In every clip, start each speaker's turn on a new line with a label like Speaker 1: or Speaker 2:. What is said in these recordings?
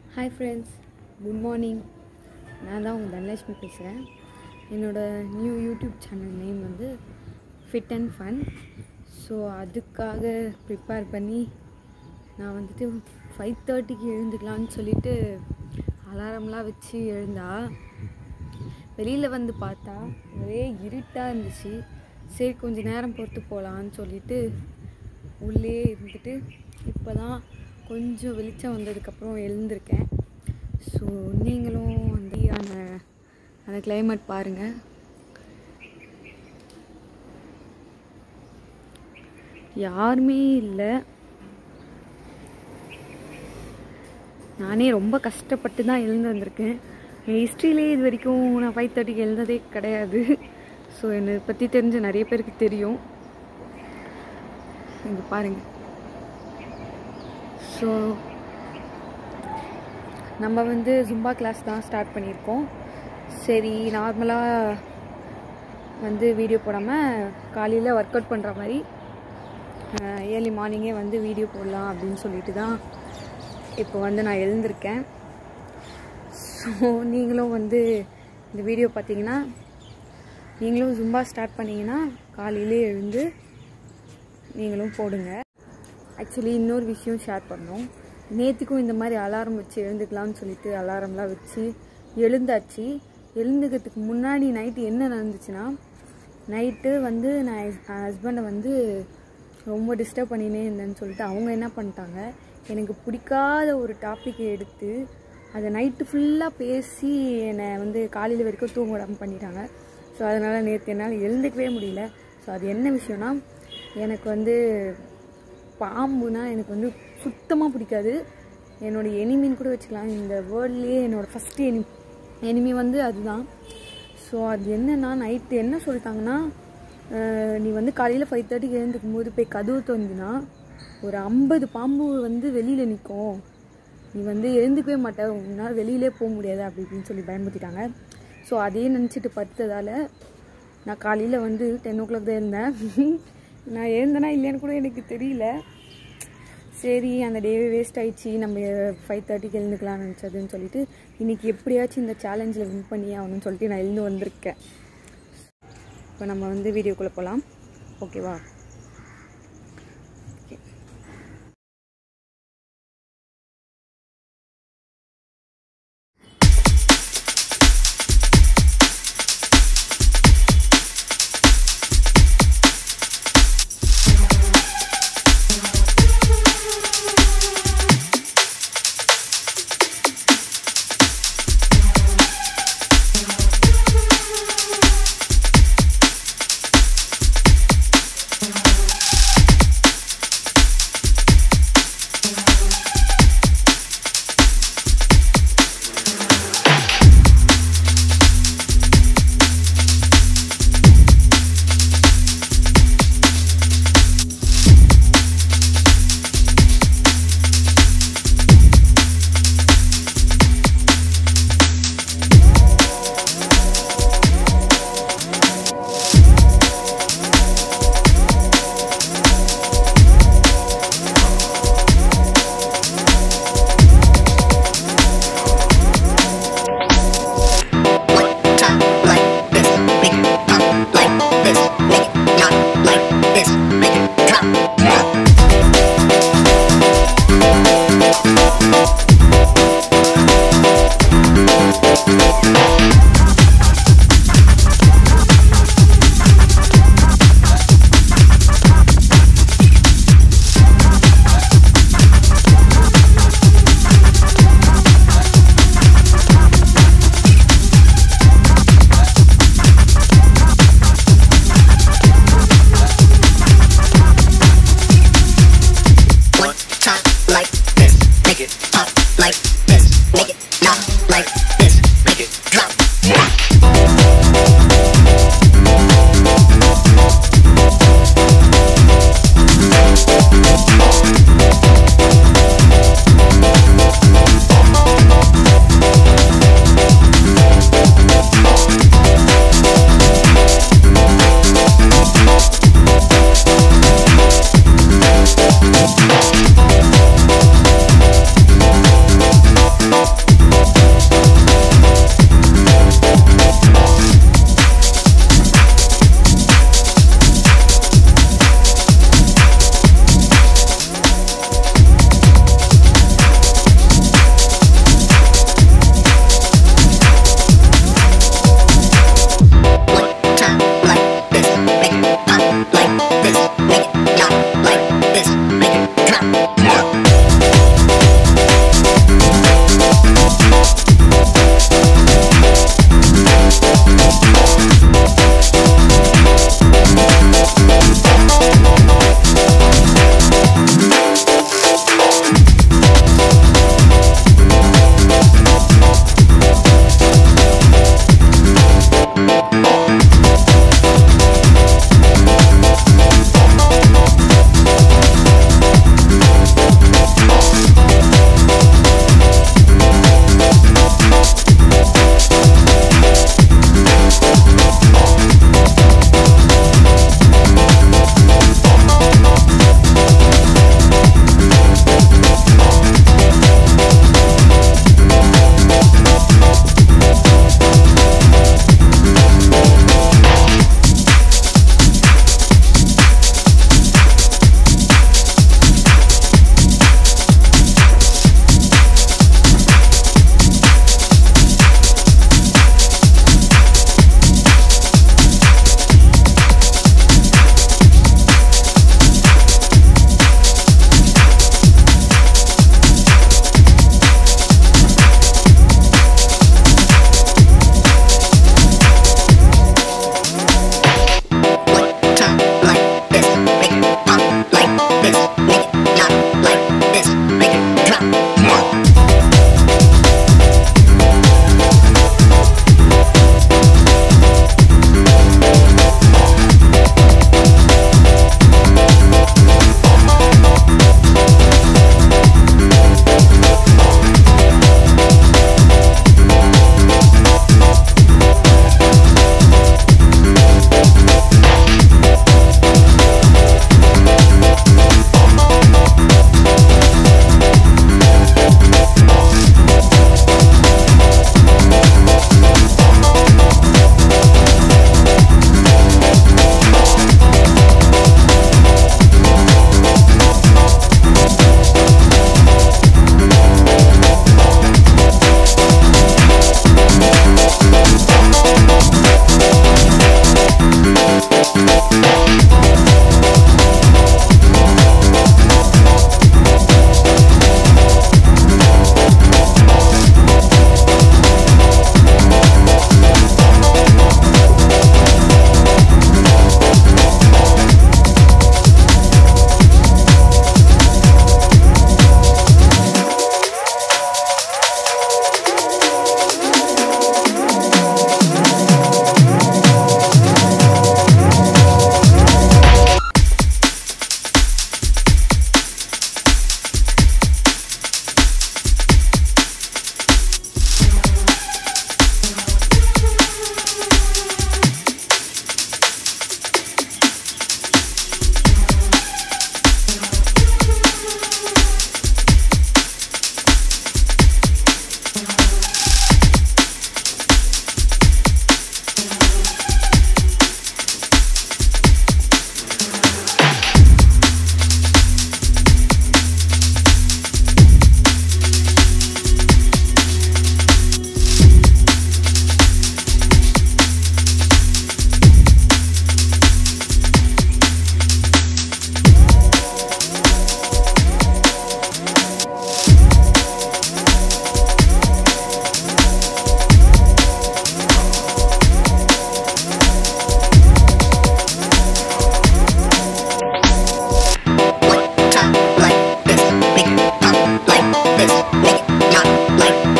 Speaker 1: Hi friends good morning நான் தான் உங்கள் தனலட்சுமி பேசுகிறேன் என்னோடய நியூ யூடியூப் சேனல் நேம் வந்து ஃபிட் அண்ட் ஃபன் ஸோ அதுக்காக ப்ரிப்பேர் பண்ணி நான் வந்துட்டு ஃபைவ் தேர்ட்டிக்கு எழுந்துக்கலான்னு சொல்லிட்டு அலாரம்லாம் வச்சு எழுந்தா வெளியில் வந்து பார்த்தா ஒரே இருட்டாக இருந்துச்சு சரி கொஞ்ச நேரம் பொறுத்து போகலான்னு சொல்லிட்டு உள்ளே இருந்துட்டு இப்போ தான் கொஞ்சம் வெளிச்சம் வந்ததுக்கப்புறம் எழுந்திருக்கேன் ஸோ நீங்களும் வந்து அந்த அந்த climate பாருங்கள் யாருமே இல்லை நானே ரொம்ப கஷ்டப்பட்டு தான் எழுந்து வந்திருக்கேன் என் ஹிஸ்ட்ரியிலே இது வரைக்கும் நான் ஃபைவ் தேர்ட்டிக்கு எழுந்ததே கிடையாது ஸோ என்னை பற்றி தெரிஞ்ச நிறைய பேருக்கு தெரியும் இங்கே பாருங்கள் ஸோ நம்ம வந்து ஜும்பா கிளாஸ் தான் ஸ்டார்ட் பண்ணியிருக்கோம் சரி நார்மலாக வந்து வீடியோ போடாமல் காலையில் ஒர்க் அவுட் பண்ணுற மாதிரி ஏர்லி மார்னிங்கே வந்து வீடியோ போடலாம் அப்படின்னு சொல்லிட்டு தான் இப்போ வந்து நான் எழுந்திருக்கேன் ஸோ நீங்களும் வந்து இந்த வீடியோ பார்த்தீங்கன்னா நீங்களும் ஜும்பா ஸ்டார்ட் பண்ணிங்கன்னா காலையிலே எழுந்து நீங்களும் போடுங்க ஆக்சுவலி இன்னொரு விஷயம் ஷேர் பண்ணோம் நேற்றுக்கும் இந்த மாதிரி அலாரம் வச்சு எழுந்துக்கலாம்னு சொல்லிட்டு அலாரம்லாம் வச்சு எழுந்தாச்சு எழுந்துக்கிறதுக்கு முன்னாடி நைட்டு என்ன நடந்துச்சுன்னா நைட்டு வந்து நான் என் ஹஸ்பண்டை வந்து ரொம்ப டிஸ்டர்ப் பண்ணினே இருந்தேன்னு சொல்லிட்டு அவங்க என்ன பண்ணிட்டாங்க எனக்கு பிடிக்காத ஒரு டாப்பிக்கை எடுத்து அதை நைட்டு ஃபுல்லாக பேசி என்னை வந்து காலையில் வரைக்கும் தூங்க விடாமல் பண்ணிட்டாங்க ஸோ அதனால் நேற்று என்னால் எழுந்துக்கவே முடியல ஸோ அது என்ன விஷயம்னா எனக்கு வந்து பாம்புனா எனக்கு வந்து சுத்தமாக பிடிக்காது என்னோடய எனிமின்னு கூட வச்சுக்கலாம் இந்த வேர்ல்ட்லேயே என்னோடய ஃபஸ்ட்டு எனி எனிமி வந்து அதுதான் ஸோ அது என்னென்னா நைட்டு என்ன சொல்லிட்டாங்கன்னா அஹ், நீ வந்து காலையில் ஃபைவ் தேர்ட்டிக்கு எழுந்துக்கும் போது போய் கதவு தோந்தினா ஒரு ஐம்பது பாம்பு வந்து வெளியில் நிற்கும் நீ வந்து எழுந்துக்கவே மாட்ட உன்னால் வெளியிலே போக முடியாது அப்படி இப்படின்னு சொல்லி பயமுறுத்திட்டாங்க ஸோ அதையே நினச்சிட்டு படுத்ததால் நான் காலையில் வந்து டென் ஓ கிளாக் தான் இருந்தேன் நான் எழுந்தேனா இல்லையான்னு கூட எனக்கு தெரியல சரி அந்த டேவே வேஸ்ட் ஆயிடுச்சு நம்ம ஃபைவ் தேர்ட்டிக்கு எழுந்துக்கலாம்னு நினச்சதுன்னு சொல்லிட்டு இன்றைக்கி எப்படியாச்சும் இந்த சேலஞ்சில் வின் பண்ணி ஆகணும்னு சொல்லிட்டு நான் எழுந்து வந்திருக்கேன் இப்போ நம்ம வந்து வீடியோக்குள்ளே போகலாம் ஓகேவா okay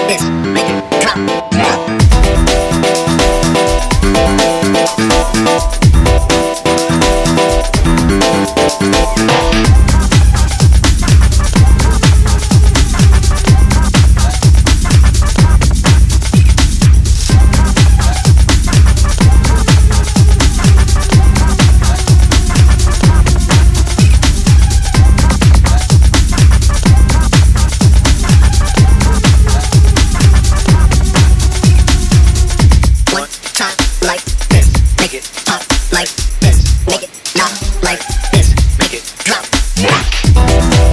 Speaker 2: this, make it drop. One time like this, make it pop like this, make it not like this, make it drop.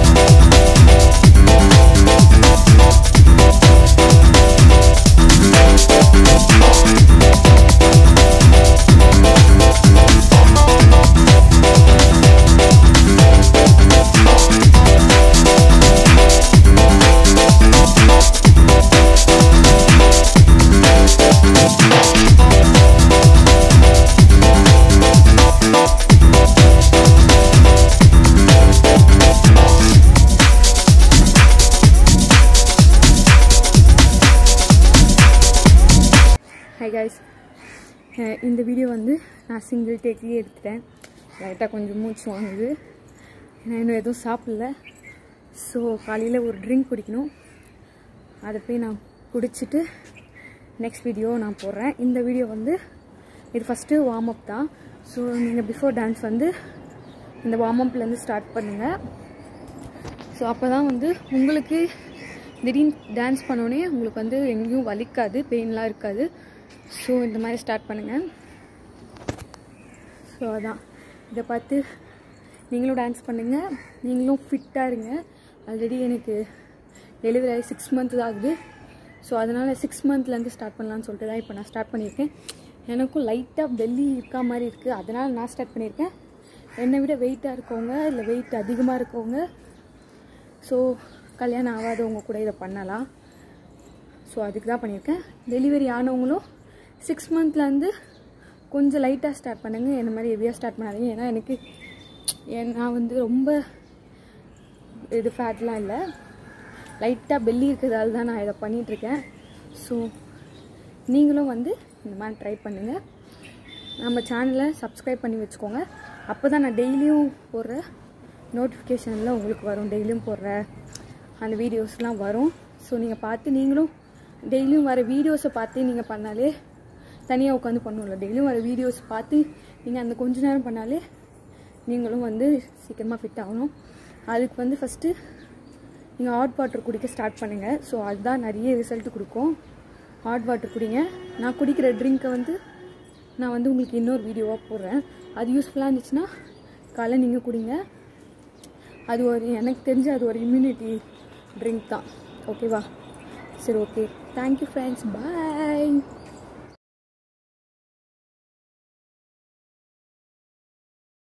Speaker 1: Hi guys இந்த வீடியோ வந்து நான் சிங்கிள் டேக்லேயே எடுத்துட்டேன் லைட்டாக கொஞ்சம் மூச்சு வாங்குது நான் இன்னும் எதுவும் சாப்பிடல ஸோ காலையில் ஒரு ட்ரிங்க் குடிக்கணும் அதை போய் நான் குடிச்சிட்டு நெக்ஸ்ட் வீடியோ நான் போடுறேன் இந்த வீடியோ வந்து இது ஃபஸ்ட்டு வார்ம் அப் தான் ஸோ நீங்கள் பிஃபோர் டான்ஸ் வந்து இந்த வார்ம் அப்லேருந்து ஸ்டார்ட் பண்ணுங்கள் ஸோ அப்போ தான் வந்து உங்களுக்கு திடீர்னு டான்ஸ் பண்ணோடனே உங்களுக்கு வந்து எங்கேயும் வலிக்காது பெயின்லாம் இருக்காது ஸோ இந்த மாதிரி ஸ்டார்ட் பண்ணுங்கள் ஸோ அதான் இதை பார்த்து நீங்களும் டான்ஸ் பண்ணுங்கள் நீங்களும் ஃபிட்டாக இருங்க ஆல்ரெடி எனக்கு டெலிவரி ஆகி சிக்ஸ் மந்த் தான் ஆகுது ஸோ அதனால் சிக்ஸ் மந்த்லேருந்து ஸ்டார்ட் பண்ணலான்னு சொல்லிட்டு தான் இப்போ நான் ஸ்டார்ட் பண்ணியிருக்கேன் எனக்கும் லைட்டாக பெல்லி இருக்கா மாதிரி இருக்குது அதனால் நான் ஸ்டார்ட் பண்ணியிருக்கேன் என்னை விட வெயிட்டாக இருக்கவங்க இல்லை வெயிட் அதிகமாக இருக்கவங்க ஸோ கல்யாணம் ஆகாதவங்க கூட இதை பண்ணலாம் ஸோ அதுக்கு தான் பண்ணியிருக்கேன் டெலிவரி ஆனவங்களும் சிக்ஸ் மந்த்லேருந்து கொஞ்சம் லைட்டாக ஸ்டார்ட் பண்ணுங்கள் என்ன மாதிரி ஹெவியாக ஸ்டார்ட் பண்ணாதீங்க ஏன்னா எனக்கு ஏன் நான் வந்து ரொம்ப இது ஃபேட்லாம் இல்லை லைட்டாக பெல்லி இருக்கிறதால தான் நான் இதை பண்ணிகிட்ருக்கேன் ஸோ நீங்களும் வந்து இந்த மாதிரி ட்ரை பண்ணுங்கள் நம்ம சேனலை சப்ஸ்கிரைப் பண்ணி வச்சுக்கோங்க அப்போ தான் நான் டெய்லியும் போடுற நோட்டிஃபிகேஷனில் உங்களுக்கு வரும் டெய்லியும் போடுற அந்த வீடியோஸ்லாம் வரும் ஸோ நீங்கள் பார்த்து நீங்களும் டெய்லியும் வர வீடியோஸை பார்த்து நீங்கள் பண்ணாலே தனியாக உட்காந்து பண்ணுவோம்ல டெய்லியும் வர வீடியோஸ் பார்த்து நீங்கள் அந்த கொஞ்ச நேரம் பண்ணாலே நீங்களும் வந்து சீக்கிரமாக ஃபிட் ஆகணும் அதுக்கு வந்து ஃபஸ்ட்டு நீங்கள் ஹாட் வாட்டர் குடிக்க ஸ்டார்ட் பண்ணுங்கள் ஸோ அதுதான் நிறைய ரிசல்ட் கொடுக்கும் ஹாட் வாட்டர் குடிங்க நான் குடிக்கிற ட்ரிங்க்கை வந்து நான் வந்து உங்களுக்கு இன்னொரு வீடியோவாக போடுறேன் அது யூஸ்ஃபுல்லாக இருந்துச்சுன்னா காலைல நீங்கள் குடிங்க அது ஒரு எனக்கு தெரிஞ்ச அது ஒரு இம்யூனிட்டி ட்ரிங்க் தான் ஓகேவா சரி ஓகே தேங்க்யூ ஃப்ரெண்ட்ஸ் பாய்